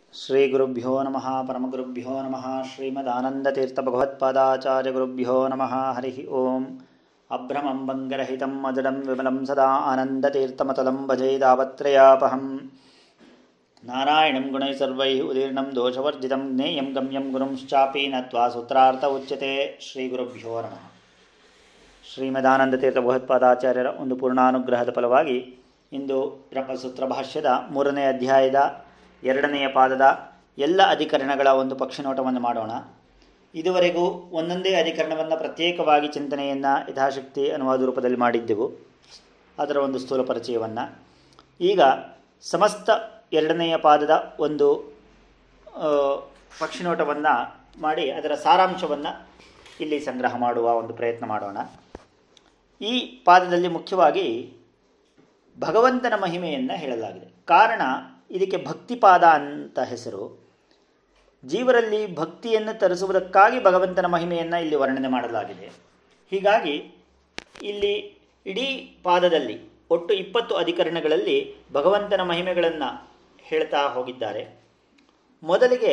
ಶ್ರೀಗುರುಭ್ಯೋ ನಮಃ ಪರಮಗುರುಭ್ಯೋ ನಮಃ ಶ್ರೀಮದಾನಂದತೀರ್ಥಭಗವತ್ಪಾದಾಚಾರ್ಯಗುರುಭ್ಯೋ ನಮಃ ಹರಿ ಓಂ ಅಭ್ರಮಂ ಭಂಗರಹಿತಂ ಮಧುರಂ ವಿಮಲಂ ಸದಾ ಆನಂದತೀರ್ಥಮತಲಂ ಭಜೈದಾವತ್ರಯಾಪಹಂ ನಾರಾಯಣಂ ಗುಣೈ ಸರ್ವೈ ಉದೀರ್ಣಂ ದೋಷವರ್ಜಿತಂ ಜ್ಞೇಯಂ ಗಮ್ಯಂ ಗುರುಂಶ್ಚಾಪಿ ನತ್ವಾ ಸೂತ್ರಾರ್ಥ ಉಚ್ಯತೆ ಶ್ರೀಗುರುಭ್ಯೋ ನಮಃ ಶ್ರೀಮದಾನಂದತೀರ್ಥ ಭಗವತ್ಪಾದಾಚಾರ್ಯರ ಒಂದು ಪೂರ್ಣಾನುಗ್ರಹದ ಫಲವಾಗಿ ಇಂದು ಬ್ರಹ್ಮಸೂತ್ರ ಭಾಷ್ಯದ ಮೂರನೇ ಅಧ್ಯಾಯದ ಎರಡನೆಯ ಪಾದದ ಎಲ್ಲ ಅಧಿಕರಣಗಳ ಒಂದು ಪಕ್ಷಿನೋಟವನ್ನು ಮಾಡೋಣ ಇದುವರೆಗೂ ಒಂದೊಂದೇ ಅಧಿಕರಣವನ್ನು ಪ್ರತ್ಯೇಕವಾಗಿ ಚಿಂತನೆಯನ್ನು ಯಥಾಶಕ್ತಿ ಅನುವಾದ ರೂಪದಲ್ಲಿ ಮಾಡಿದ್ದೆವು ಅದರ ಒಂದು ಸ್ಥೂಲ ಪರಿಚಯವನ್ನು ಈಗ ಸಮಸ್ತ ಎರಡನೆಯ ಪಾದದ ಒಂದು ಪಕ್ಷಿನೋಟವನ್ನು ಮಾಡಿ ಅದರ ಸಾರಾಂಶವನ್ನು ಇಲ್ಲಿ ಸಂಗ್ರಹ ಮಾಡುವ ಒಂದು ಪ್ರಯತ್ನ ಮಾಡೋಣ ಈ ಪಾದದಲ್ಲಿ ಮುಖ್ಯವಾಗಿ ಭಗವಂತನ ಮಹಿಮೆಯನ್ನು ಹೇಳಲಾಗಿದೆ ಕಾರಣ ಇದಕ್ಕೆ ಭಕ್ತಿಪಾದ ಅಂತ ಹೆಸರು ಜೀವರಲ್ಲಿ ಭಕ್ತಿಯನ್ನು ತರಿಸುವುದಕ್ಕಾಗಿ ಭಗವಂತನ ಮಹಿಮೆಯನ್ನು ಇಲ್ಲಿ ವರ್ಣನೆ ಮಾಡಲಾಗಿದೆ ಹೀಗಾಗಿ ಇಲ್ಲಿ ಇಡೀ ಪಾದದಲ್ಲಿ ಒಟ್ಟು ಇಪ್ಪತ್ತು ಅಧಿಕರಣಗಳಲ್ಲಿ ಭಗವಂತನ ಮಹಿಮೆಗಳನ್ನು ಹೇಳ್ತಾ ಹೋಗಿದ್ದಾರೆ ಮೊದಲಿಗೆ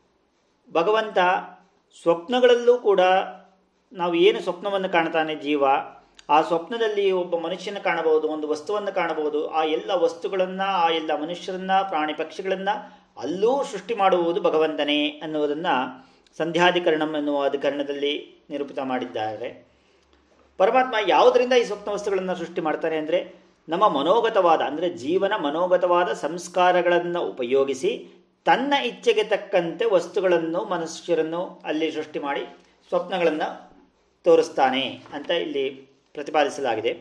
ಭಗವಂತ ಸ್ವಪ್ನಗಳಲ್ಲೂ ಕೂಡ ನಾವು ಏನು ಸ್ವಪ್ನವನ್ನು ಕಾಣ್ತಾನೆ ಜೀವ ಆ ಸ್ವಪ್ನದಲ್ಲಿ ಒಬ್ಬ ಮನುಷ್ಯನ ಕಾಣಬಹುದು ಒಂದು ವಸ್ತುವನ್ನು ಕಾಣಬಹುದು ಆ ಎಲ್ಲ ವಸ್ತುಗಳನ್ನು ಆ ಎಲ್ಲ ಮನುಷ್ಯರನ್ನ ಪ್ರಾಣಿ ಪಕ್ಷಿಗಳನ್ನು ಅಲ್ಲೂ ಸೃಷ್ಟಿ ಮಾಡುವುದು ಭಗವಂತನೇ ಅನ್ನುವುದನ್ನು ಸಂಧ್ಯಾಧಿಕರಣಂ ಎನ್ನುವ ಅಧಿಕರಣದಲ್ಲಿ ನಿರೂಪಿತ ಮಾಡಿದ್ದಾರೆ ಪರಮಾತ್ಮ ಯಾವುದರಿಂದ ಈ ಸ್ವಪ್ನ ವಸ್ತುಗಳನ್ನು ಸೃಷ್ಟಿ ಮಾಡ್ತಾನೆ ಅಂದರೆ ನಮ್ಮ ಮನೋಗತವಾದ ಅಂದರೆ ಜೀವನ ಮನೋಗತವಾದ ಸಂಸ್ಕಾರಗಳನ್ನು ಉಪಯೋಗಿಸಿ ತನ್ನ ಇಚ್ಛೆಗೆ ತಕ್ಕಂತೆ ವಸ್ತುಗಳನ್ನು ಮನುಷ್ಯರನ್ನು ಅಲ್ಲಿ ಸೃಷ್ಟಿ ಮಾಡಿ ಸ್ವಪ್ನಗಳನ್ನು ತೋರಿಸ್ತಾನೆ ಅಂತ ಇಲ್ಲಿ ಪ್ರತಿಪಾದಿಸಲಾಗಿದೆ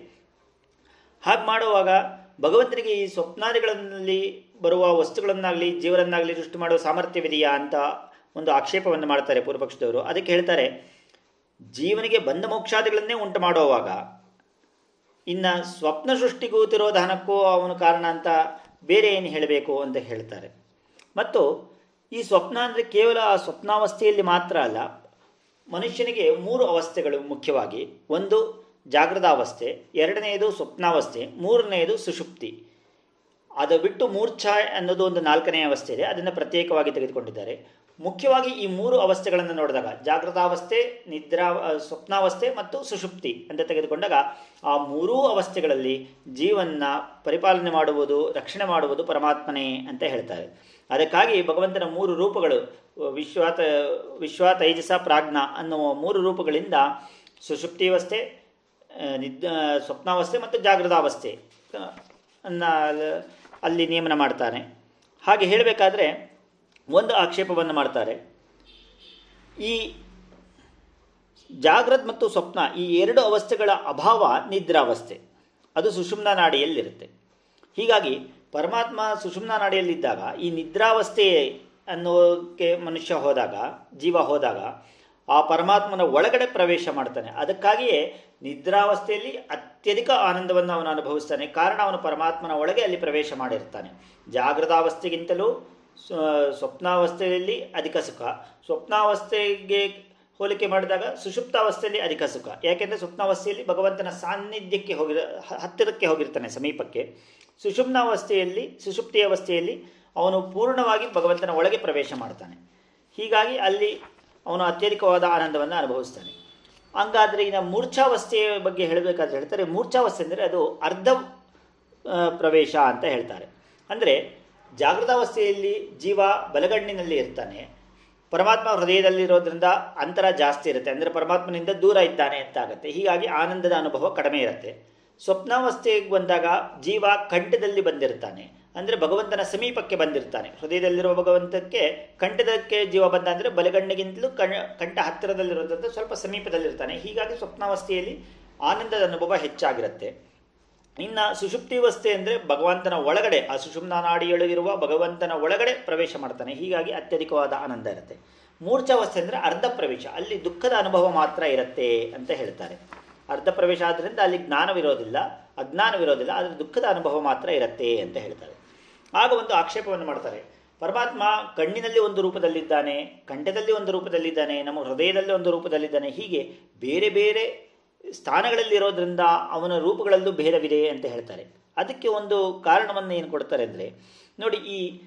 ಹಾಗೆ ಮಾಡುವಾಗ ಭಗವಂತನಿಗೆ ಈ ಸ್ವಪ್ನಾದಿಗಳಲ್ಲಿ ಬರುವ ವಸ್ತುಗಳನ್ನಾಗಲಿ ಜೀವನನ್ನಾಗಲಿ ಸೃಷ್ಟಿ ಮಾಡುವ ಸಾಮರ್ಥ್ಯವಿದೆಯಾ ಅಂತ ಒಂದು ಆಕ್ಷೇಪವನ್ನು ಮಾಡ್ತಾರೆ ಪೂರ್ವಪಕ್ಷದವರು ಅದಕ್ಕೆ ಹೇಳ್ತಾರೆ ಜೀವನಿಗೆ ಬಂಧ ಮೋಕ್ಷಾದಿಗಳನ್ನೇ ಉಂಟು ಮಾಡುವಾಗ ಇನ್ನು ಸ್ವಪ್ನ ಸೃಷ್ಟಿಗೂ ತಿರೋಧಾನಕ್ಕೂ ಅವನು ಕಾರಣ ಅಂತ ಬೇರೆ ಏನು ಹೇಳಬೇಕು ಅಂತ ಹೇಳ್ತಾರೆ ಮತ್ತು ಈ ಸ್ವಪ್ನ ಅಂದರೆ ಕೇವಲ ಆ ಸ್ವಪ್ನಾವಸ್ಥೆಯಲ್ಲಿ ಮಾತ್ರ ಅಲ್ಲ ಮನುಷ್ಯನಿಗೆ ಮೂರು ಅವಸ್ಥೆಗಳು ಮುಖ್ಯವಾಗಿ ಒಂದು ಜಾಗೃತಾವಸ್ಥೆ ಎರಡನೆಯದು ಸ್ವಪ್ನಾವಸ್ಥೆ ಮೂರನೆಯದು ಸುಷುಪ್ತಿ ಅದು ಬಿಟ್ಟು ಮೂರ್ಛಾ ಅನ್ನೋದು ಒಂದು ನಾಲ್ಕನೇ ಅವಸ್ಥೆ ಇದೆ ಅದನ್ನು ಪ್ರತ್ಯೇಕವಾಗಿ ತೆಗೆದುಕೊಂಡಿದ್ದಾರೆ ಮುಖ್ಯವಾಗಿ ಈ ಮೂರು ಅವಸ್ಥೆಗಳನ್ನು ನೋಡಿದಾಗ ಜಾಗೃತಾವಸ್ಥೆ ನಿದ್ರಾ ಸ್ವಪ್ನಾವಸ್ಥೆ ಮತ್ತು ಸುಷುಪ್ತಿ ಅಂತ ತೆಗೆದುಕೊಂಡಾಗ ಆ ಮೂರೂ ಅವಸ್ಥೆಗಳಲ್ಲಿ ಜೀವನ್ನ ಪರಿಪಾಲನೆ ಮಾಡುವುದು ರಕ್ಷಣೆ ಮಾಡುವುದು ಪರಮಾತ್ಮನೇ ಅಂತ ಹೇಳ್ತಾರೆ ಅದಕ್ಕಾಗಿ ಭಗವಂತನ ಮೂರು ರೂಪಗಳು ವಿಶ್ವಾತ ವಿಶ್ವ ತೈಜಸ ಪ್ರಾಜ್ಞ ಅನ್ನುವ ಮೂರು ರೂಪಗಳಿಂದ ಸುಷುಪ್ತಿಯವಸ್ಥೆ ನಿದ್ ಸ್ವಪ್ನಾವಸ್ಥೆ ಮತ್ತು ಜಾಗೃತಾವಸ್ಥೆ ಅನ್ನ ಅಲ್ಲಿ ನೇಮನ ಮಾಡ್ತಾನೆ ಹಾಗೆ ಹೇಳಬೇಕಾದ್ರೆ ಒಂದು ಆಕ್ಷೇಪವನ್ನು ಮಾಡ್ತಾರೆ ಈ ಜಾಗ್ರತ್ ಮತ್ತು ಸ್ವಪ್ನ ಈ ಎರಡು ಅವಸ್ಥೆಗಳ ಅಭಾವ ನಿದ್ರಾವಸ್ಥೆ ಅದು ಸುಷುಮ್ನ ನಾಡಿಯಲ್ಲಿರುತ್ತೆ ಹೀಗಾಗಿ ಪರಮಾತ್ಮ ಸುಷುಮ್ನ ನಾಡಿಯಲ್ಲಿದ್ದಾಗ ಈ ನಿದ್ರಾವಸ್ಥೆ ಅನ್ನೋಕ್ಕೆ ಮನುಷ್ಯ ಹೋದಾಗ ಜೀವ ಹೋದಾಗ ಆ ಪರಮಾತ್ಮನ ಒಳಗಡೆ ಪ್ರವೇಶ ಮಾಡ್ತಾನೆ ಅದಕ್ಕಾಗಿಯೇ ನಿದ್ರಾವಸ್ಥೆಯಲ್ಲಿ ಅತ್ಯಧಿಕ ಆನಂದವನ್ನು ಅವನು ಅನುಭವಿಸ್ತಾನೆ ಕಾರಣ ಅವನು ಪರಮಾತ್ಮನ ಒಳಗೆ ಅಲ್ಲಿ ಪ್ರವೇಶ ಮಾಡಿರ್ತಾನೆ ಜಾಗೃತಾವಸ್ಥೆಗಿಂತಲೂ ಸ್ವಪ್ನಾವಸ್ಥೆಯಲ್ಲಿ ಅಧಿಕ ಸುಖ ಸ್ವಪ್ನಾವಸ್ಥೆಗೆ ಹೋಲಿಕೆ ಮಾಡಿದಾಗ ಸುಷುಪ್ತಾವಸ್ಥೆಯಲ್ಲಿ ಅಧಿಕ ಸುಖ ಯಾಕೆಂದರೆ ಸ್ವಪ್ನಾವಸ್ಥೆಯಲ್ಲಿ ಭಗವಂತನ ಸಾನ್ನಿಧ್ಯಕ್ಕೆ ಹೋಗಿರ ಹತ್ತಿರಕ್ಕೆ ಹೋಗಿರ್ತಾನೆ ಸಮೀಪಕ್ಕೆ ಸುಷುಪ್ನಾವಸ್ಥೆಯಲ್ಲಿ ಸುಷುಪ್ತಿ ಅವಸ್ಥೆಯಲ್ಲಿ ಅವನು ಪೂರ್ಣವಾಗಿ ಭಗವಂತನ ಒಳಗೆ ಪ್ರವೇಶ ಮಾಡ್ತಾನೆ ಹೀಗಾಗಿ ಅಲ್ಲಿ ಅವನು ಅತ್ಯಧಿಕವಾದ ಆನಂದವನ್ನು ಅನುಭವಿಸ್ತಾನೆ ಹಂಗಾದರೆ ಇನ್ನು ಮೂರ್ಛಾವಸ್ಥೆಯ ಬಗ್ಗೆ ಹೇಳಬೇಕಾದ್ರೆ ಹೇಳ್ತಾರೆ ಮೂರ್ಛಾವಸ್ಥೆ ಅಂದರೆ ಅದು ಅರ್ಧ ಪ್ರವೇಶ ಅಂತ ಹೇಳ್ತಾರೆ ಅಂದರೆ ಜಾಗೃತಾವಸ್ಥೆಯಲ್ಲಿ ಜೀವ ಬಲಗಣ್ಣಿನಲ್ಲಿ ಇರ್ತಾನೆ ಪರಮಾತ್ಮ ಹೃದಯದಲ್ಲಿರೋದ್ರಿಂದ ಅಂತರ ಜಾಸ್ತಿ ಇರುತ್ತೆ ಅಂದರೆ ಪರಮಾತ್ಮನಿಂದ ದೂರ ಇದ್ದಾನೆ ಅಂತ ಆಗುತ್ತೆ ಹೀಗಾಗಿ ಆನಂದದ ಅನುಭವ ಕಡಿಮೆ ಇರುತ್ತೆ ಸ್ವಪ್ನಾವಸ್ಥೆಗೆ ಬಂದಾಗ ಜೀವ ಕಂಠದಲ್ಲಿ ಬಂದಿರ್ತಾನೆ ಅಂದರೆ ಭಗವಂತನ ಸಮೀಪಕ್ಕೆ ಬಂದಿರ್ತಾನೆ ಹೃದಯದಲ್ಲಿರುವ ಭಗವಂತಕ್ಕೆ ಕಂಠದಕ್ಕೆ ಜೀವ ಬಂದ ಅಂದರೆ ಬಲಗಣ್ಣಿಗಿಂತಲೂ ಕಣ್ ಕಂಠ ಹತ್ತಿರದಲ್ಲಿರೋದ್ರಿಂದ ಸ್ವಲ್ಪ ಸಮೀಪದಲ್ಲಿರ್ತಾನೆ ಹೀಗಾಗಿ ಸ್ವಪ್ನಾವಸ್ಥೆಯಲ್ಲಿ ಆನಂದದ ಅನುಭವ ಹೆಚ್ಚಾಗಿರುತ್ತೆ ಇನ್ನು ಸುಷುಪ್ತಿವಸ್ಥೆ ಅಂದರೆ ಭಗವಂತನ ಒಳಗಡೆ ಆ ಸುಷುಮ್ನ ನಾಡಿಯೊಳಗಿರುವ ಭಗವಂತನ ಒಳಗಡೆ ಪ್ರವೇಶ ಮಾಡ್ತಾನೆ ಹೀಗಾಗಿ ಅತ್ಯಧಿಕವಾದ ಆನಂದ ಇರುತ್ತೆ ಮೂರ್ಛಾವಸ್ಥೆ ಅಂದರೆ ಅರ್ಧ ಪ್ರವೇಶ ಅಲ್ಲಿ ದುಃಖದ ಅನುಭವ ಮಾತ್ರ ಇರುತ್ತೆ ಅಂತ ಹೇಳ್ತಾರೆ ಅರ್ಧ ಪ್ರವೇಶ ಆದ್ದರಿಂದ ಅಲ್ಲಿ ಜ್ಞಾನವಿರೋದಿಲ್ಲ ಅಜ್ಞಾನವಿರೋದಿಲ್ಲ ಆದರೆ ದುಃಖದ ಅನುಭವ ಮಾತ್ರ ಇರುತ್ತೆ ಅಂತ ಹೇಳ್ತಾರೆ ಆಗ ಒಂದು ಆಕ್ಷೇಪವನ್ನು ಮಾಡ್ತಾರೆ ಪರಮಾತ್ಮ ಕಣ್ಣಿನಲ್ಲಿ ಒಂದು ರೂಪದಲ್ಲಿದ್ದಾನೆ ಕಂಠದಲ್ಲಿ ಒಂದು ರೂಪದಲ್ಲಿದ್ದಾನೆ ನಮ್ಮ ಹೃದಯದಲ್ಲಿ ಒಂದು ರೂಪದಲ್ಲಿದ್ದಾನೆ ಹೀಗೆ ಬೇರೆ ಬೇರೆ ಸ್ಥಾನಗಳಲ್ಲಿರೋದ್ರಿಂದ ಅವನ ರೂಪಗಳಲ್ಲೂ ಭೇದವಿದೆ ಅಂತ ಹೇಳ್ತಾರೆ ಅದಕ್ಕೆ ಒಂದು ಕಾರಣವನ್ನು ಏನು ಕೊಡ್ತಾರೆ ಅಂದರೆ ನೋಡಿ ಈ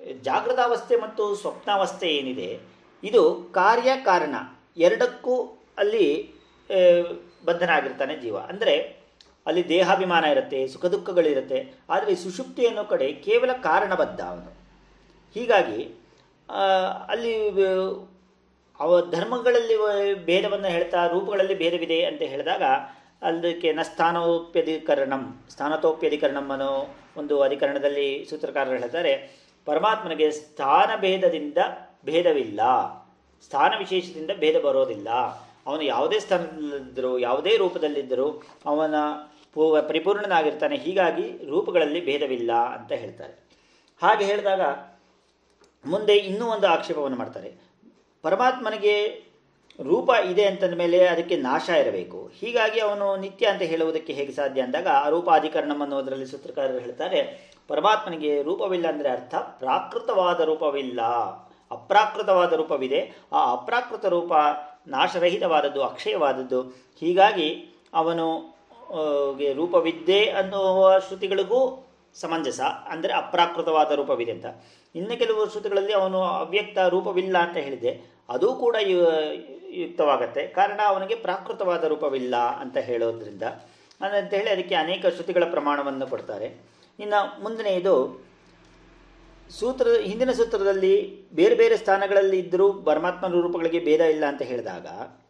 ಜಾಗೃತಾವಸ್ಥೆ ಮತ್ತು ಸ್ವಪ್ನಾವಸ್ಥೆ ಏನಿದೆ ಇದು ಕಾರ್ಯ ಕಾರಣ ಎರಡಕ್ಕೂ ಅಲ್ಲಿ ಆ, ಬದ್ಧನಾಗಿರ್ತಾನೆ ಜೀವ ಅಂದರೆ ಅಲ್ಲಿ ದೇಹಾಭಿಮಾನ ಇರುತ್ತೆ ಸುಖ ದುಃಖಗಳಿರುತ್ತೆ ಆದರೆ ಸುಷುಪ್ತಿ ಅನ್ನೋ ಕಡೆ ಕೇವಲ ಕಾರಣಬದ್ಧ ಅವನು ಹೀಗಾಗಿ ಆ, ಅಲ್ಲಿ ವ- ಅವ ಧರ್ಮಗಳಲ್ಲಿ ವ- ಭೇದವನ್ನು ಹೇಳ್ತಾ ರೂಪಗಳಲ್ಲಿ ಭೇದವಿದೆ ಅಂತ ಹೇಳಿದಾಗ ಅದಕ್ಕೆ ನ ಸ್ಥಾನೋಪ್ಯಧಿಕರಣಂ ಸ್ಥಾನತೋಪ್ಯಧಿಕರಣಂ ಅನ್ನೋ ಒಂದು ಅಧಿಕರಣದಲ್ಲಿ ಸೂತ್ರಕಾರರು ಹೇಳ್ತಾರೆ ಪರಮಾತ್ಮನಿಗೆ ಸ್ಥಾನ ಭೇದದಿಂದ ಭೇದವಿಲ್ಲ ಸ್ಥಾನ ವಿಶೇಷದಿಂದ ಭೇದ ಬರೋದಿಲ್ಲ ಅವನು ಯಾವುದೇ ಸ್ಥಾನದಲ್ಲಿದ್ದರೂ ಯಾವುದೇ ರೂಪದಲ್ಲಿದ್ದರೂ ಅವನ ಪೂ ಪರಿಪೂರ್ಣನಾಗಿರ್ತಾನೆ ಹೀಗಾಗಿ ರೂಪಗಳಲ್ಲಿ ಭೇದವಿಲ್ಲ ಅಂತ ಹೇಳ್ತಾರೆ ಹಾಗೆ ಹೇಳಿದಾಗ ಮುಂದೆ ಇನ್ನೂ ಒಂದು ಆಕ್ಷೇಪವನ್ನು ಮಾಡ್ತಾರೆ ಪರಮಾತ್ಮನಿಗೆ ರೂಪ ಇದೆ ಅಂತಂದ ಮೇಲೆ ಅದಕ್ಕೆ ನಾಶ ಇರಬೇಕು ಹೀಗಾಗಿ ಅವನು ನಿತ್ಯ ಅಂತ ಹೇಳುವುದಕ್ಕೆ ಹೇಗೆ ಸಾಧ್ಯ ಅಂದಾಗ ಆ ರೂಪಾಧಿಕರಣಂ ಅನ್ನೋದರಲ್ಲಿ ಸೂತ್ರಕಾರರು ಹೇಳ್ತಾರೆ ಪರಮಾತ್ಮನಿಗೆ ರೂಪವಿಲ್ಲ ಅಂದರೆ ಅರ್ಥ ಪ್ರಾಕೃತವಾದ ರೂಪವಿಲ್ಲ ಅಪ್ರಾಕೃತವಾದ ರೂಪವಿದೆ ಆ ಅಪ್ರಾಕೃತ ರೂಪ ನಾಶರಹಿತವಾದದ್ದು ಅಕ್ಷಯವಾದದ್ದು ಹೀಗಾಗಿ ಅವನು ಆ, ಗೆ ರೂಪವಿದ್ದೆ ಅನ್ನುವ ಶ್ರುತಿಗಳಿಗೂ ಸಮಂಜಸ ಅಂದರೆ ಅಪ್ರಾಕೃತವಾದ ರೂಪವಿದೆ ಅಂತ ಇನ್ನು ಕೆಲವು ಶ್ರುತಿಗಳಲ್ಲಿ ಅವನು ಅವ್ಯಕ್ತ ರೂಪವಿಲ್ಲ ಅಂತ ಹೇಳಿದೆ ಅದು ಕೂಡ ಯು- ಯುಕ್ತವಾಗತ್ತೆ ಕಾರಣ ಅವನಿಗೆ ಪ್ರಾಕೃತವಾದ ರೂಪವಿಲ್ಲ ಅಂತ ಹೇಳೋದ್ರಿಂದ ಅಂತ ಹೇಳಿ ಅದಕ್ಕೆ ಅನೇಕ ಶ್ರುತಿಗಳ ಪ್ರಮಾಣವನ್ನು ಕೊಡ್ತಾರೆ ಇನ್ನು ಮುಂದಿನೆಯದು ಸೂತ್ರ ಹಿಂದಿನ ಸೂತ್ರದಲ್ಲಿ ಬೇರೆ ಬೇರೆ ಸ್ಥಾನಗಳಲ್ಲಿ ಇದ್ದರೂ ಪರಮಾತ್ಮನ ರೂಪಗಳಿಗೆ ಭೇದ ಇಲ್ಲ ಅಂತ ಹೇಳಿದಾಗ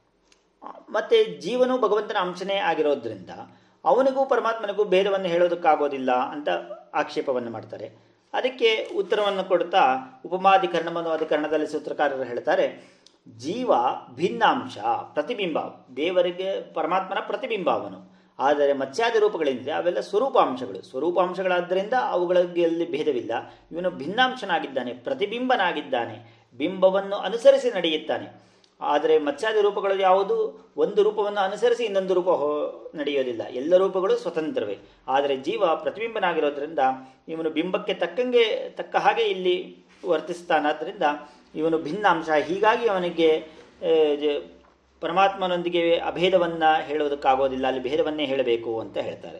ಮತ್ತೆ ಜೀವನು ಭಗವಂತನ ಅಂಶನೇ ಆಗಿರೋದ್ರಿಂದ ಅವನಿಗೂ ಪರಮಾತ್ಮನಿಗೂ ಭೇದವನ್ನು ಹೇಳೋದಕ್ಕಾಗೋದಿಲ್ಲ ಅಂತ ಆಕ್ಷೇಪವನ್ನು ಮಾಡ್ತಾರೆ ಅದಕ್ಕೆ ಉತ್ತರವನ್ನು ಕೊಡ್ತಾ ಉಪಮಾಧಿಕರಣವನ್ನು ಅಧಿಕರಣದಲ್ಲಿ ಸೂತ್ರಕಾರರು ಹೇಳ್ತಾರೆ ಜೀವ ಭಿನ್ನಾಂಶ ಪ್ರತಿಬಿಂಬ ದೇವರಿಗೆ ಪರಮಾತ್ಮನ ಪ್ರತಿಬಿಂಬ ಅವನು ಆದರೆ ಮತ್ಸ್ಯಾದಿ ರೂಪಗಳಿಂದ ಅವೆಲ್ಲ ಸ್ವರೂಪಾಂಶಗಳು ಸ್ವರೂಪಾಂಶಗಳಾದ್ದರಿಂದ ಅವುಗಳಲ್ಲಿ ಭೇದವಿಲ್ಲ ಇವನು ಭಿನ್ನಾಂಶನಾಗಿದ್ದಾನೆ ಪ್ರತಿಬಿಂಬನಾಗಿದ್ದಾನೆ ಬಿಂಬವನ್ನು ಅನುಸರಿಸಿ ನಡೆಯುತ್ತಾನೆ ಆದರೆ ಮತ್ಸ್ಯಾದಿ ರೂಪಗಳು ಯಾವುದು ಒಂದು ರೂಪವನ್ನು ಅನುಸರಿಸಿ ಇನ್ನೊಂದು ರೂಪ ಹೋ ನಡೆಯೋದಿಲ್ಲ ಎಲ್ಲ ರೂಪಗಳು ಸ್ವತಂತ್ರವೇ ಆದರೆ ಜೀವ ಪ್ರತಿಬಿಂಬನಾಗಿರೋದ್ರಿಂದ ಇವನು ಬಿಂಬಕ್ಕೆ ತಕ್ಕಂಗೆ ತಕ್ಕ ಹಾಗೆ ಇಲ್ಲಿ ವರ್ತಿಸ್ತಾನಾದ್ರಿಂದ ಇವನು ಭಿನ್ನಾಂಶ ಹೀಗಾಗಿ ಅವನಿಗೆ ಆ, ಜ- ಪರಮಾತ್ಮನೊಂದಿಗೆ ಅಭೇದವನ್ನು ಹೇಳೋದಕ್ಕಾಗೋದಿಲ್ಲ ಅಲ್ಲಿ ಭೇದವನ್ನೇ ಹೇಳಬೇಕು ಅಂತ ಹೇಳ್ತಾರೆ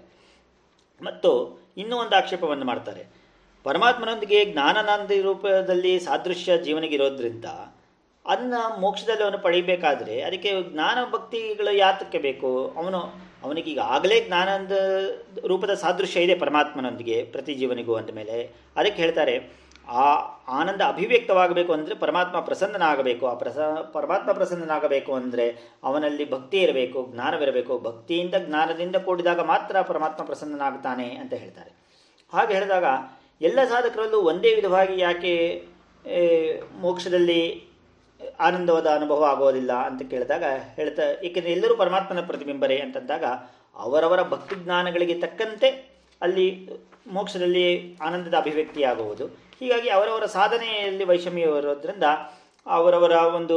ಮತ್ತು ಇನ್ನೂ ಒಂದು ಆಕ್ಷೇಪವನ್ನು ಮಾಡ್ತಾರೆ ಪರಮಾತ್ಮನೊಂದಿಗೆ ಜ್ಞಾನಾನಂದ ರೂಪದಲ್ಲಿ ಸಾದೃಶ್ಯ ಜೀವನಿಗಿರೋದ್ರಿಂದ ಅದನ್ನ ಮೋಕ್ಷದಲ್ಲಿ ಅವನು ಪಡಿಬೇಕಾದ್ರೆ ಅದಕ್ಕೆ ಜ್ಞಾನ ಭಕ್ತಿಗಳು ಯಾತಕ್ಕೆ ಬೇಕು ಅವನು ಅವನಿಗೆ ಈಗಾಗಲೇ ಜ್ಞಾನದ ರೂಪದ ಸಾದೃಶ್ಯ ಇದೆ ಪರಮಾತ್ಮನೊಂದಿಗೆ ಪ್ರತಿ ಜೀವನಿಗೂ ಅಂದ ಮೇಲೆ ಅದಕ್ಕೆ ಹೇಳ್ತಾರೆ ಆ ಆನಂದ ಅಭಿವ್ಯಕ್ತವಾಗಬೇಕು ಅಂದರೆ ಪರಮಾತ್ಮ ಪ್ರಸನ್ನನಾಗಬೇಕು ಆ ಪ್ರಸ ಪರಮಾತ್ಮ ಪ್ರಸನ್ನನಾಗಬೇಕು ಅಂದರೆ ಅವನಲ್ಲಿ ಭಕ್ತಿ ಇರಬೇಕು ಜ್ಞಾನವಿರಬೇಕು ಭಕ್ತಿಯಿಂದ ಜ್ಞಾನದಿಂದ ಕೂಡಿದಾಗ ಮಾತ್ರ ಪರಮಾತ್ಮ ಪ್ರಸನ್ನನಾಗ್ತಾನೆ ಅಂತ ಹೇಳ್ತಾರೆ ಹಾಗೆ ಹೇಳಿದಾಗ ಎಲ್ಲ ಸಾಧಕರಲ್ಲೂ ಒಂದೇ ವಿಧವಾಗಿ ಯಾಕೆ ಏ, ಮೋಕ್ಷದಲ್ಲಿ ಆನಂದವಾದ ಅನುಭವ ಆಗೋದಿಲ್ಲ ಅಂತ ಕೇಳಿದಾಗ ಹೇಳ್ತಾ ಏಕೆಂದರೆ ಎಲ್ಲರೂ ಪರಮಾತ್ಮನ ಪ್ರತಿಬಿಂಬರೇ ಅಂತಂದಾಗ ಅವರವರ ಭಕ್ತಿ ಜ್ಞಾನಗಳಿಗೆ ತಕ್ಕಂತೆ ಅಲ್ಲಿ ಮೋಕ್ಷದಲ್ಲಿ ಆನಂದದ ಅಭಿವ್ಯಕ್ತಿಯಾಗುವುದು ಹೀಗಾಗಿ ಅವರವರ ಸಾಧನೆಯಲ್ಲಿ ವೈಷಮ್ಯ ಇರೋದ್ರಿಂದ ಅವರವರ ಒಂದು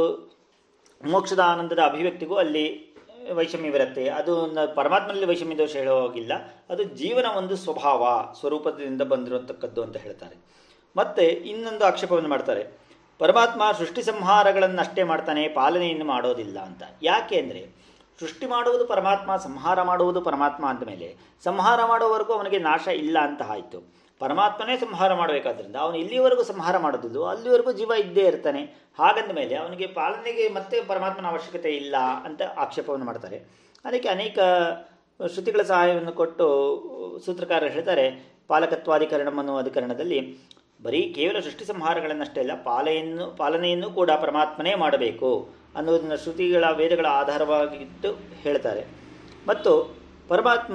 ಮೋಕ್ಷದ ಆನಂದದ ಅಭಿವ್ಯಕ್ತಿಗೂ ಅಲ್ಲಿ ವೈಷಮ್ಯವಿರುತ್ತೆ ಅದು ನ- ಪರಮಾತ್ಮನಲ್ಲಿ ವೈಷಮ್ಯ ದೋಷ ಹೇಳೋ ಹೋಗಿಲ್ಲ ಅದು ಜೀವನ ಒಂದು ಸ್ವಭಾವ ಸ್ವರೂಪದಿಂದ ಬಂದಿರತಕ್ಕದ್ದು ಅಂತ ಹೇಳ್ತಾರೆ ಮತ್ತೆ ಇನ್ನೊಂದು ಆಕ್ಷೇಪವನ್ನು ಮಾಡ್ತಾರೆ ಪರಮಾತ್ಮ ಸೃಷ್ಟಿ ಸಂಹಾರಗಳನ್ನಷ್ಟೇ ಮಾಡ್ತಾನೆ ಪಾಲನೆಯನ್ನು ಮಾಡೋದಿಲ್ಲ ಅಂತ ಯಾಕೆ ಅಂದರೆ ಸೃಷ್ಟಿ ಮಾಡುವುದು ಪರಮಾತ್ಮ ಸಂಹಾರ ಮಾಡುವುದು ಪರಮಾತ್ಮ ಅಂದಮೇಲೆ ಸಂಹಾರ ಮಾಡುವವರೆಗೂ ಅವನಿಗೆ ನಾಶ ಇಲ್ಲ ಅಂತ ಆಯಿತು ಪರಮಾತ್ಮನೇ ಸಂಹಾರ ಮಾಡಬೇಕಾದ್ರಿಂದ ಅವನು ಇಲ್ಲಿವರೆಗೂ ಸಂಹಾರ ಮಾಡೋದಿದ್ದು ಅಲ್ಲಿವರೆಗೂ ಜೀವ ಇದ್ದೇ ಇರ್ತಾನೆ ಹಾಗಂದ ಮೇಲೆ ಅವನಿಗೆ ಪಾಲನೆಗೆ ಮತ್ತೆ ಪರಮಾತ್ಮನ ಅವಶ್ಯಕತೆ ಇಲ್ಲ ಅಂತ ಆಕ್ಷೇಪವನ್ನು ಮಾಡ್ತಾರೆ ಅದಕ್ಕೆ ಅನೇಕ ಶ್ರುತಿಗಳ ಸಹಾಯವನ್ನು ಕೊಟ್ಟು ಸೂತ್ರಕಾರರು ಹೇಳ್ತಾರೆ ಪಾಲಕತ್ವಾಧಿಕರಣಂ ಅನ್ನುವ ಅಧಿಕರಣದಲ್ಲಿ ಬರೀ ಕೇವಲ ಸೃಷ್ಟಿ ಸಂಹಾರಗಳನ್ನಷ್ಟೇ ಅಲ್ಲ ಪಾಲೆಯನ್ನು ಪಾಲನೆಯನ್ನು ಕೂಡ ಪರಮಾತ್ಮನೇ ಮಾಡಬೇಕು ಅನ್ನೋದನ್ನ ಶ್ರುತಿಗಳ ವೇದಗಳ ಆಧಾರವಾಗಿಟ್ಟು ಹೇಳ್ತಾರೆ ಮತ್ತು ಪರಮಾತ್ಮ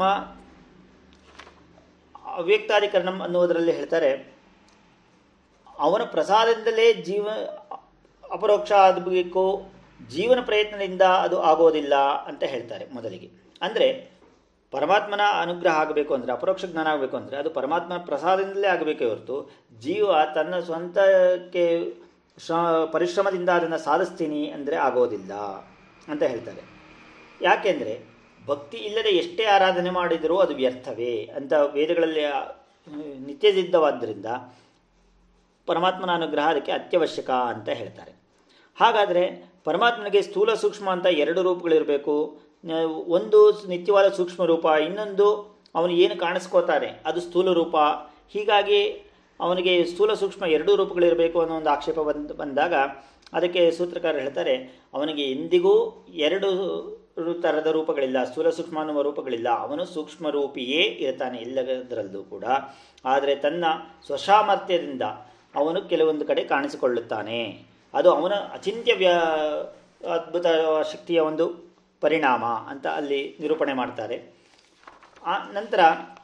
ಅವ್ಯಕ್ತಾಧಿಕರಣಂ ಅನ್ನುವುದರಲ್ಲಿ ಹೇಳ್ತಾರೆ ಅವನ ಪ್ರಸಾದದಿಂದಲೇ ಜೀವ ಅಪರೋಕ್ಷ ಆಗಬೇಕು ಜೀವನ ಪ್ರಯತ್ನದಿಂದ ಅದು ಆಗೋದಿಲ್ಲ ಅಂತ ಹೇಳ್ತಾರೆ ಮೊದಲಿಗೆ ಅಂದರೆ ಪರಮಾತ್ಮನ ಅನುಗ್ರಹ ಆಗಬೇಕು ಅಂದರೆ ಅಪರೋಕ್ಷ ಜ್ಞಾನ ಆಗಬೇಕು ಅಂದರೆ ಅದು ಪರಮಾತ್ಮನ ಪ್ರಸಾದದಿಂದಲೇ ಆಗಬೇಕೇ ಹೊರತು ಜೀವ ತನ್ನ ಸ್ವಂತಕ್ಕೆ ಶ್ರ ಪರಿಶ್ರಮದಿಂದ ಅದನ್ನು ಸಾಧಿಸ್ತೀನಿ ಅಂದರೆ ಆಗೋದಿಲ್ಲ ಅಂತ ಹೇಳ್ತಾರೆ ಯಾಕೆಂದರೆ ಭಕ್ತಿ ಇಲ್ಲದೆ ಎಷ್ಟೇ ಆರಾಧನೆ ಮಾಡಿದರೂ ಅದು ವ್ಯರ್ಥವೇ ಅಂತ ವೇದಗಳಲ್ಲಿ ಆ, ನಿತ್ಯಸಿದ್ಧವಾದ್ದರಿಂದ ಪರಮಾತ್ಮನ ಅನುಗ್ರಹ ಅದಕ್ಕೆ ಅತ್ಯವಶ್ಯಕ ಅಂತ ಹೇಳ್ತಾರೆ ಹಾಗಾದರೆ ಪರಮಾತ್ಮನಿಗೆ ಸ್ಥೂಲ ಸೂಕ್ಷ್ಮ ಅಂತ ಎರಡು ರೂಪಗಳಿರಬೇಕು ನ- ಒಂದು ನಿತ್ಯವಾದ ಸೂಕ್ಷ್ಮ ರೂಪ ಇನ್ನೊಂದು ಅವನು ಏನು ಕಾಣಿಸ್ಕೋತಾನೆ ಅದು ಸ್ಥೂಲ ರೂಪ ಹೀಗಾಗಿ ಅವನಿಗೆ ಸ್ಥೂಲ ಸೂಕ್ಷ್ಮ ಎರಡೂ ರೂಪಗಳಿರಬೇಕು ಅನ್ನೋ ಒಂದು ಆಕ್ಷೇಪ ಬಂದು ಬಂದಾಗ ಅದಕ್ಕೆ ಸೂತ್ರಕಾರ ಹೇಳ್ತಾರೆ ಅವನಿಗೆ ಎಂದಿಗೂ ಎರಡು ರು- ಥರದ ರೂಪಗಳಿಲ್ಲ ಸ್ಥೂಲ ಸೂಕ್ಷ್ಮ ಅನ್ನುವ ರೂಪಗಳಿಲ್ಲ ಅವನು ಸೂಕ್ಷ್ಮ ರೂಪಿಯೇ ಇರ್ತಾನೆ ಎಲ್ಲದರಲ್ಲೂ ಕೂಡ ಆದರೆ ತನ್ನ ಸ್ವಸಾಮರ್ಥ್ಯದಿಂದ ಅವನು ಕೆಲವೊಂದು ಕಡೆ ಕಾಣಿಸಿಕೊಳ್ಳುತ್ತಾನೆ ಅದು ಅವನ ಅಚಿಂತ್ಯ ವ್ಯ ಅದ್ಭುತ ಶಕ್ತಿಯ ಒಂದು ಪರಿಣಾಮ ಅಂತ ಅಲ್ಲಿ ನಿರೂಪಣೆ ಮಾಡ್ತಾರೆ ಆ ನಂತರ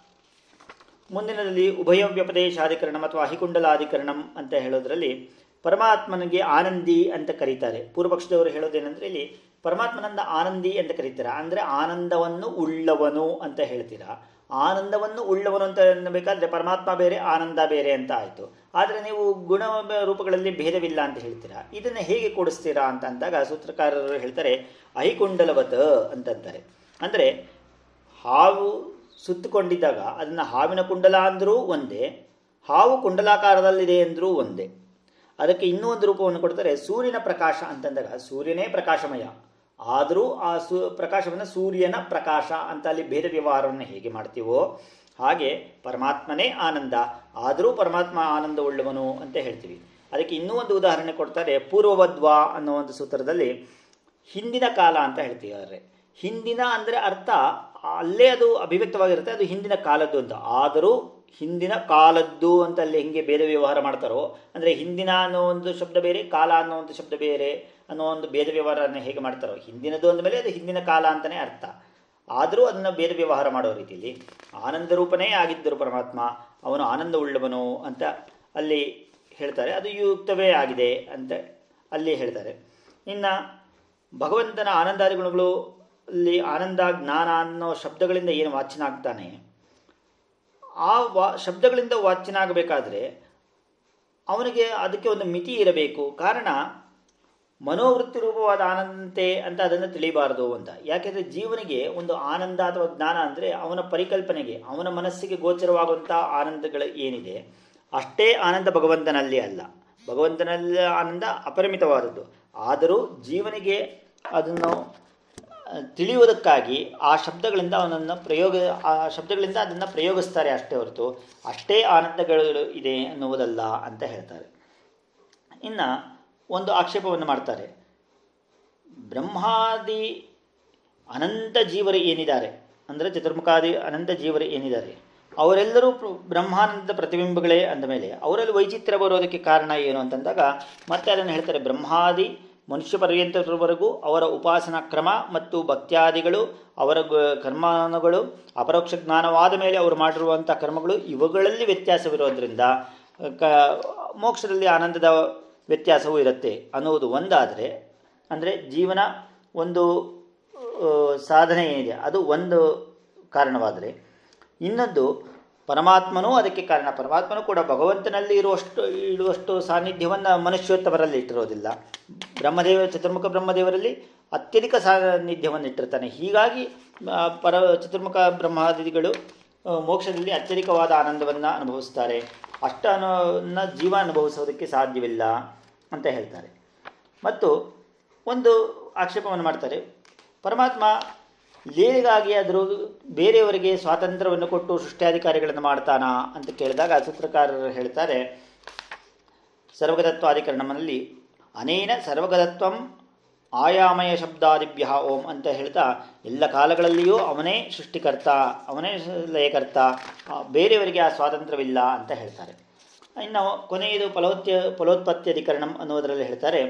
ಮುಂದಿನದಲ್ಲಿ ಉಭಯ ವ್ಯಪದೇಶಾಧಿಕರಣಂ ಅಥವಾ ಅಹಿಕುಂಡಲಾಧಿಕರಣಂ ಅಂತ ಹೇಳೋದ್ರಲ್ಲಿ ಪರಮಾತ್ಮನಿಗೆ ಆನಂದಿ ಅಂತ ಕರೀತಾರೆ ಪೂರ್ವಪಕ್ಷದವರು ಹೇಳೋದೇನೆಂದ್ರೆ ಇಲ್ಲಿ ಪರಮಾತ್ಮನಂದ ಆನಂದಿ ಅಂತ ಕರೀತೀರಾ ಅಂದರೆ ಆನಂದವನ್ನು ಉಳ್ಳವನು ಅಂತ ಹೇಳ್ತೀರಾ ಆನಂದವನ್ನು ಉಳ್ಳವನು ಅಂತ ಅನ್ನಬೇಕಾದ್ರೆ ಪರಮಾತ್ಮ ಬೇರೆ ಆನಂದ ಬೇರೆ ಅಂತ ಆಯಿತು ಆದರೆ ನೀವು ಗುಣ ರೂಪಗಳಲ್ಲಿ ಭೇದವಿಲ್ಲ ಅಂತ ಹೇಳ್ತೀರಾ ಇದನ್ನು ಹೇಗೆ ಕೂಡಿಸ್ತೀರಾ ಅಂತ ಅಂದಾಗ ಸೂತ್ರಕಾರರು ಹೇಳ್ತಾರೆ ಅಹಿಕುಂಡಲವತ ಅಂತಂತಾರೆ ಅಂದರೆ ಹಾವು ಸುತ್ತುಕೊಂಡಿದ್ದಾಗ ಅದನ್ನು ಹಾವಿನ ಕುಂಡಲ ಅಂದರೂ ಒಂದೇ ಹಾವು ಕುಂಡಲಾಕಾರದಲ್ಲಿದೆ ಅಂದರೂ ಒಂದೇ ಅದಕ್ಕೆ ಇನ್ನೂ ಒಂದು ರೂಪವನ್ನು ಕೊಡ್ತಾರೆ ಸೂರ್ಯನ ಪ್ರಕಾಶ ಅಂತಂದಾಗ ಸೂರ್ಯನೇ ಪ್ರಕಾಶಮಯ ಆದರೂ ಆ ಸು ಪ್ರಕಾಶವನ್ನು ಸೂರ್ಯನ ಪ್ರಕಾಶ ಅಂತ ಅಲ್ಲಿ ಭೇದ ವ್ಯವಹಾರವನ್ನು ಹೇಗೆ ಮಾಡ್ತೀವೋ ಹಾಗೆ ಪರಮಾತ್ಮನೇ ಆನಂದ ಆದರೂ ಪರಮಾತ್ಮ ಆನಂದ ಉಳ್ಳವನು ಅಂತ ಹೇಳ್ತೀವಿ ಅದಕ್ಕೆ ಇನ್ನೂ ಒಂದು ಉದಾಹರಣೆ ಕೊಡ್ತಾರೆ ಪೂರ್ವವದ್ವಾ ಅನ್ನೋ ಒಂದು ಸೂತ್ರದಲ್ಲಿ ಹಿಂದಿನ ಕಾಲ ಅಂತ ಹೇಳ್ತಿದ್ದಾರೆ ಹಿಂದಿನ ಅಂದರೆ ಅರ್ಥ ಅಲ್ಲೇ ಅದು ಅಭಿವ್ಯಕ್ತವಾಗಿರುತ್ತೆ ಅದು ಹಿಂದಿನ ಕಾಲದ್ದು ಅಂತ ಆದರೂ ಹಿಂದಿನ ಕಾಲದ್ದು ಅಂತ ಅಲ್ಲಿ ಹೆಂಗೆ ಭೇದ ವ್ಯವಹಾರ ಮಾಡ್ತಾರೋ ಅಂದರೆ ಹಿಂದಿನ ಅನ್ನೋ ಒಂದು ಶಬ್ದ ಬೇರೆ ಕಾಲ ಅನ್ನೋ ಒಂದು ಶಬ್ದ ಬೇರೆ ಅನ್ನೋ ಒಂದು ಭೇದ ವ್ಯವಹಾರನ ಹೇಗೆ ಮಾಡ್ತಾರೋ ಹಿಂದಿನದು ಅಂದಮೇಲೆ ಅದು ಹಿಂದಿನ ಕಾಲ ಅಂತಲೇ ಅರ್ಥ ಆದರೂ ಅದನ್ನು ಭೇದ ವ್ಯವಹಾರ ಮಾಡೋ ರೀತಿಯಲ್ಲಿ ಆನಂದ ರೂಪನೇ ಆಗಿದ್ದರು ಪರಮಾತ್ಮ ಅವನು ಆನಂದ ಉಳ್ಳವನು ಅಂತ ಅಲ್ಲಿ ಹೇಳ್ತಾರೆ ಅದು ಯುಕ್ತವೇ ಆಗಿದೆ ಅಂತ ಅಲ್ಲಿ ಹೇಳ್ತಾರೆ ಇನ್ನು ಭಗವಂತನ ಆನಂದಾದಿ ಗುಣಗಳು ಅಲ್ಲಿ ಆನಂದ ಜ್ಞಾನ ಅನ್ನೋ ಶಬ್ದಗಳಿಂದ ಏನು ವಾಚ್ಯನ ಆಗ್ತಾನೆ ಆ ವಾ ಶಬ್ದಗಳಿಂದ ವಾಚ್ಯನ ಆಗಬೇಕಾದ್ರೆ ಅವನಿಗೆ ಅದಕ್ಕೆ ಒಂದು ಮಿತಿ ಇರಬೇಕು ಕಾರಣ ಮನೋವೃತ್ತಿ ರೂಪವಾದ ಆನಂದಂತೆ ಅಂತ ಅದನ್ನು ತಿಳಿಬಾರದು ಅಂತ ಯಾಕೆಂದರೆ ಜೀವನಿಗೆ ಒಂದು ಆನಂದ ಅಥವಾ ಜ್ಞಾನ ಅಂದರೆ ಅವನ ಪರಿಕಲ್ಪನೆಗೆ ಅವನ ಮನಸ್ಸಿಗೆ ಗೋಚರವಾಗುವಂಥ ಆನಂದಗಳು ಏನಿದೆ ಅಷ್ಟೇ ಆನಂದ ಭಗವಂತನಲ್ಲಿ ಅಲ್ಲ ಭಗವಂತನಲ್ಲಿ ಆನಂದ ಅಪರಿಮಿತವಾದದ್ದು ಆದರೂ ಜೀವನಿಗೆ ಅದನ್ನು ತಿಳಿಯುವುದಕ್ಕಾಗಿ ಆ ಶಬ್ದಗಳಿಂದ ಅವನನ್ನು ಪ್ರಯೋಗ ಆ ಶಬ್ದಗಳಿಂದ ಅದನ್ನು ಪ್ರಯೋಗಿಸ್ತಾರೆ ಅಷ್ಟೇ ಹೊರತು ಅಷ್ಟೇ ಆನಂದಗಳು ಇದೆ ಅನ್ನುವುದಲ್ಲ ಅಂತ ಹೇಳ್ತಾರೆ ಇನ್ನು ಒಂದು ಆಕ್ಷೇಪವನ್ನು ಮಾಡ್ತಾರೆ ಬ್ರಹ್ಮಾದಿ ಅನಂತ ಜೀವರು ಏನಿದ್ದಾರೆ ಅಂದರೆ ಚತುರ್ಮುಖಾದಿ ಅನಂತ ಜೀವರು ಏನಿದ್ದಾರೆ ಅವರೆಲ್ಲರೂ ಬ್ರಹ್ಮಾನಂದ ಪ್ರತಿಬಿಂಬಗಳೇ ಅಂದ ಮೇಲೆ ಅವರಲ್ಲಿ ವೈಚಿತ್ರ್ಯ ಬರೋದಕ್ಕೆ ಕಾರಣ ಏನು ಅಂತಂದಾಗ ಮತ್ತೆ ಅದನ್ನು ಹೇಳ್ತಾರೆ ಬ್ರಹ್ಮಾದಿ ಮನುಷ್ಯ ಪರ್ಯಂತರವರೆಗೂ ಅವರ ಉಪಾಸನಾ ಕ್ರಮ ಮತ್ತು ಭಕ್ತ್ಯಾದಿಗಳು ಅವರ ಕರ್ಮಾನುಗಳು ಅಪರೋಕ್ಷ ಜ್ಞಾನವಾದ ಮೇಲೆ ಅವರು ಮಾಡಿರುವಂಥ ಕರ್ಮಗಳು ಇವುಗಳಲ್ಲಿ ವ್ಯತ್ಯಾಸವಿರೋದ್ರಿಂದ ಕ ಮೋಕ್ಷದಲ್ಲಿ ಆನಂದದ ವ್ಯತ್ಯಾಸವೂ ಇರುತ್ತೆ ಅನ್ನುವುದು ಒಂದಾದರೆ ಅಂದರೆ ಜೀವನ ಒಂದು ಸಾಧನೆ ಏನಿದೆ ಅದು ಒಂದು ಕಾರಣವಾದರೆ ಇನ್ನೊಂದು ಪರಮಾತ್ಮನೂ ಅದಕ್ಕೆ ಕಾರಣ ಪರಮಾತ್ಮನೂ ಕೂಡ ಭಗವಂತನಲ್ಲಿ ಇರುವಷ್ಟು ಇಡುವಷ್ಟು ಸಾನ್ನಿಧ್ಯವನ್ನು ಮನುಷ್ಯೋತ್ತಮರಲ್ಲಿ ಇಟ್ಟಿರೋದಿಲ್ಲ ಬ್ರಹ್ಮದೇವ ಚತುರ್ಮುಖ ಬ್ರಹ್ಮದೇವರಲ್ಲಿ ಅತ್ಯಧಿಕ ಸಾನ್ನಿಧ್ಯವನ್ನು ಇಟ್ಟಿರ್ತಾನೆ ಹೀಗಾಗಿ ಪರ ಚತುರ್ಮುಖ ಬ್ರಹ್ಮಾದಿಗಳು ಮೋಕ್ಷದಲ್ಲಿ ಅತ್ಯಧಿಕವಾದ ಆನಂದವನ್ನು ಅನುಭವಿಸ್ತಾರೆ ಅಷ್ಟನ್ನು ಜೀವ ಅನುಭವಿಸೋದಕ್ಕೆ ಸಾಧ್ಯವಿಲ್ಲ ಅಂತ ಹೇಳ್ತಾರೆ ಮತ್ತು ಒಂದು ಆಕ್ಷೇಪವನ್ನು ಮಾಡ್ತಾರೆ ಪರಮಾತ್ಮ ಲೀಲೆಗಾಗಿ ಆದರೂ ಬೇರೆಯವರಿಗೆ ಸ್ವಾತಂತ್ರ್ಯವನ್ನು ಕೊಟ್ಟು ಸೃಷ್ಟ್ಯಾಧಿಕಾರಿಗಳನ್ನು ಮಾಡ್ತಾನಾ ಅಂತ ಕೇಳಿದಾಗ ಸೂತ್ರಕಾರರು ಹೇಳ್ತಾರೆ ಸರ್ವಗತತ್ವಾಧಿಕರಣದಲ್ಲಿ ಅನೇನ ಸರ್ವಗತತ್ವಂ ಆಯಾಮಯ ಶಬ್ದಾದಿಭ್ಯ ಓಂ ಅಂತ ಹೇಳ್ತಾ ಎಲ್ಲ ಕಾಲಗಳಲ್ಲಿಯೂ ಅವನೇ ಸೃಷ್ಟಿಕರ್ತ ಅವನೇ ಲಯಕರ್ತ ಬೇರೆಯವರಿಗೆ ಆ ಸ್ವಾತಂತ್ರ್ಯವಿಲ್ಲ ಅಂತ ಹೇಳ್ತಾರೆ ಇನ್ನು ಕೊನೆಯದು ಫಲೋತ್ಯ ಫಲೋತ್ಪತ್ತಿ ಅಧಿಕರಣಂ ಅನ್ನೋದರಲ್ಲಿ ಹೇಳ್ತಾರೆ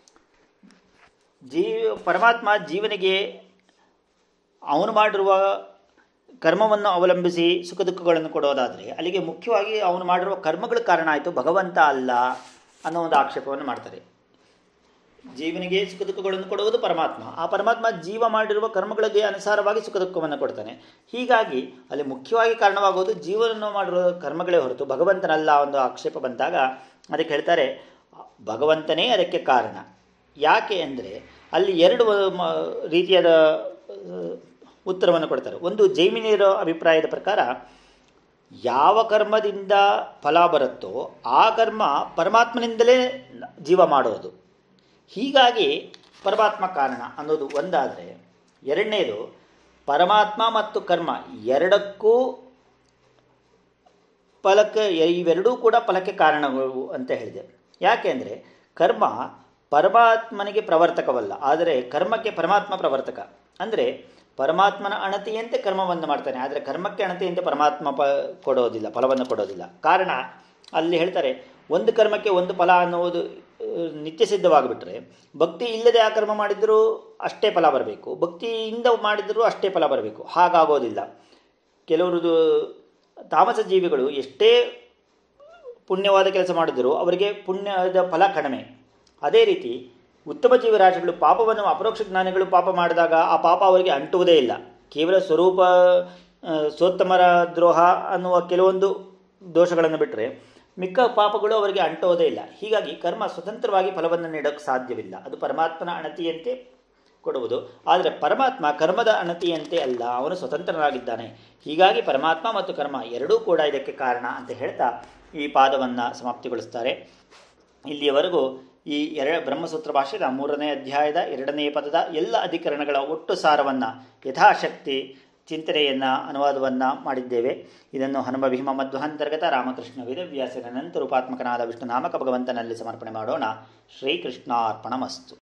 ಜೀವ ಪರಮಾತ್ಮ ಜೀವನಿಗೆ ಅವನು ಮಾಡಿರುವ ಕರ್ಮವನ್ನು ಅವಲಂಬಿಸಿ ಸುಖ ದುಃಖಗಳನ್ನು ಕೊಡೋದಾದರೆ ಅಲ್ಲಿಗೆ ಮುಖ್ಯವಾಗಿ ಅವನು ಮಾಡಿರುವ ಕರ್ಮಗಳ ಕಾರಣ ಆಯಿತು ಭಗವಂತ ಅಲ್ಲ ಅನ್ನೋ ಒಂದು ಆಕ್ಷೇಪವನ್ನು ಮಾಡ್ತಾರೆ ಜೀವನಿಗೆ ಸುಖ ದುಃಖಗಳನ್ನು ಕೊಡುವುದು ಪರಮಾತ್ಮ ಆ ಪರಮಾತ್ಮ ಜೀವ ಮಾಡಿರುವ ಕರ್ಮಗಳಿಗೆ ಅನುಸಾರವಾಗಿ ಸುಖ ದುಃಖವನ್ನು ಕೊಡ್ತಾನೆ ಹೀಗಾಗಿ ಅಲ್ಲಿ ಮುಖ್ಯವಾಗಿ ಕಾರಣವಾಗುವುದು ಜೀವನನ್ನು ಮಾಡಿರುವ ಕರ್ಮಗಳೇ ಹೊರತು ಭಗವಂತನಲ್ಲ ಒಂದು ಆಕ್ಷೇಪ ಬಂದಾಗ ಅದಕ್ಕೆ ಹೇಳ್ತಾರೆ ಭಗವಂತನೇ ಅದಕ್ಕೆ ಕಾರಣ ಯಾಕೆ ಅಂದರೆ ಅಲ್ಲಿ ಎರಡು ರೀತಿಯಾದ ಉತ್ತರವನ್ನು ಕೊಡ್ತಾರೆ ಒಂದು ಜೈಮಿನಿಯರ ಅಭಿಪ್ರಾಯದ ಪ್ರಕಾರ ಯಾವ ಕರ್ಮದಿಂದ ಫಲ ಬರುತ್ತೋ ಆ ಕರ್ಮ ಪರಮಾತ್ಮನಿಂದಲೇ ಜೀವ ಮಾಡೋದು ಹೀಗಾಗಿ ಪರಮಾತ್ಮ ಕಾರಣ ಅನ್ನೋದು ಒಂದಾದರೆ ಎರಡನೇದು ಪರಮಾತ್ಮ ಮತ್ತು ಕರ್ಮ ಎರಡಕ್ಕೂ ಫಲಕ್ಕೆ ಇವೆರಡೂ ಕೂಡ ಫಲಕ್ಕೆ ಕಾರಣಗಳು ಅಂತ ಹೇಳಿದೆ ಯಾಕೆಂದರೆ ಕರ್ಮ ಪರಮಾತ್ಮನಿಗೆ ಪ್ರವರ್ತಕವಲ್ಲ ಆದರೆ ಕರ್ಮಕ್ಕೆ ಪರಮಾತ್ಮ ಪ್ರವರ್ತಕ ಅಂದರೆ ಪರಮಾತ್ಮನ ಅಣತಿಯಂತೆ ಕರ್ಮವನ್ನು ಮಾಡ್ತಾನೆ ಆದರೆ ಕರ್ಮಕ್ಕೆ ಅಣತಿಯಂತೆ ಪರಮಾತ್ಮ ಪ ಕೊಡೋದಿಲ್ಲ ಫಲವನ್ನು ಕೊಡೋದಿಲ್ಲ ಕಾರಣ ಅಲ್ಲಿ ಹೇಳ್ತಾರೆ ಒಂದು ಕರ್ಮಕ್ಕೆ ಒಂದು ಫಲ ಅನ್ನುವುದು ನಿತ್ಯ ಸಿದ್ಧವಾಗಿಬಿಟ್ರೆ ಭಕ್ತಿ ಇಲ್ಲದೆ ಆ ಕರ್ಮ ಮಾಡಿದರೂ ಅಷ್ಟೇ ಫಲ ಬರಬೇಕು ಭಕ್ತಿಯಿಂದ ಮಾಡಿದರೂ ಅಷ್ಟೇ ಫಲ ಬರಬೇಕು ಹಾಗಾಗೋದಿಲ್ಲ ಕೆಲವರು ತಾಮಸ ಜೀವಿಗಳು ಎಷ್ಟೇ ಪುಣ್ಯವಾದ ಕೆಲಸ ಮಾಡಿದರೂ ಅವರಿಗೆ ಪುಣ್ಯದ ಫಲ ಕಡಿಮೆ ಅದೇ ರೀತಿ ಉತ್ತಮ ಜೀವರಾಶಿಗಳು ಪಾಪವನ್ನು ಅಪರೋಕ್ಷ ಜ್ಞಾನಿಗಳು ಪಾಪ ಮಾಡಿದಾಗ ಆ ಪಾಪ ಅವರಿಗೆ ಅಂಟುವುದೇ ಇಲ್ಲ ಕೇವಲ ಸ್ವರೂಪ ಸೋತ್ತಮರ ದ್ರೋಹ ಅನ್ನುವ ಕೆಲವೊಂದು ದೋಷಗಳನ್ನು ಬಿಟ್ಟರೆ ಮಿಕ್ಕ ಪಾಪಗಳು ಅವರಿಗೆ ಅಂಟುವುದೇ ಇಲ್ಲ ಹೀಗಾಗಿ ಕರ್ಮ ಸ್ವತಂತ್ರವಾಗಿ ಫಲವನ್ನು ನೀಡೋಕ್ಕೆ ಸಾಧ್ಯವಿಲ್ಲ ಅದು ಪರಮಾತ್ಮನ ಅಣತಿಯಂತೆ ಕೊಡುವುದು ಆದರೆ ಪರಮಾತ್ಮ ಕರ್ಮದ ಅಣತಿಯಂತೆ ಅಲ್ಲ ಅವನು ಸ್ವತಂತ್ರನಾಗಿದ್ದಾನೆ ಹೀಗಾಗಿ ಪರಮಾತ್ಮ ಮತ್ತು ಕರ್ಮ ಎರಡೂ ಕೂಡ ಇದಕ್ಕೆ ಕಾರಣ ಅಂತ ಹೇಳ್ತಾ ಈ ಪಾದವನ್ನು ಸಮಾಪ್ತಿಗೊಳಿಸ್ತಾರೆ ಇಲ್ಲಿಯವರೆಗೂ ಈ ಎರ ಬ್ರಹ್ಮಸೂತ್ರ ಭಾಷೆದ ಮೂರನೇ ಅಧ್ಯಾಯದ ಎರಡನೇ ಪದದ ಎಲ್ಲ ಅಧಿಕರಣಗಳ ಒಟ್ಟು ಸಾರವನ್ನು ಯಥಾಶಕ್ತಿ ಚಿಂತನೆಯನ್ನು ಅನುವಾದವನ್ನು ಮಾಡಿದ್ದೇವೆ ಇದನ್ನು ಹನುಮ ಭೀಮ ಮಧ್ವಾಂತರ್ಗತ ರಾಮಕೃಷ್ಣ ವೇದವ್ಯಾಸನ ನಂತರ ರೂಪಾತ್ಮಕನಾದ ವಿಷ್ಣು ನಾಮಕ ಭಗವಂತನಲ್ಲಿ ಸಮರ್ಪಣೆ ಮಾಡೋಣ ಶ್ರೀಕೃಷ್ಣಾರ್ಪಣಮಸ್ತು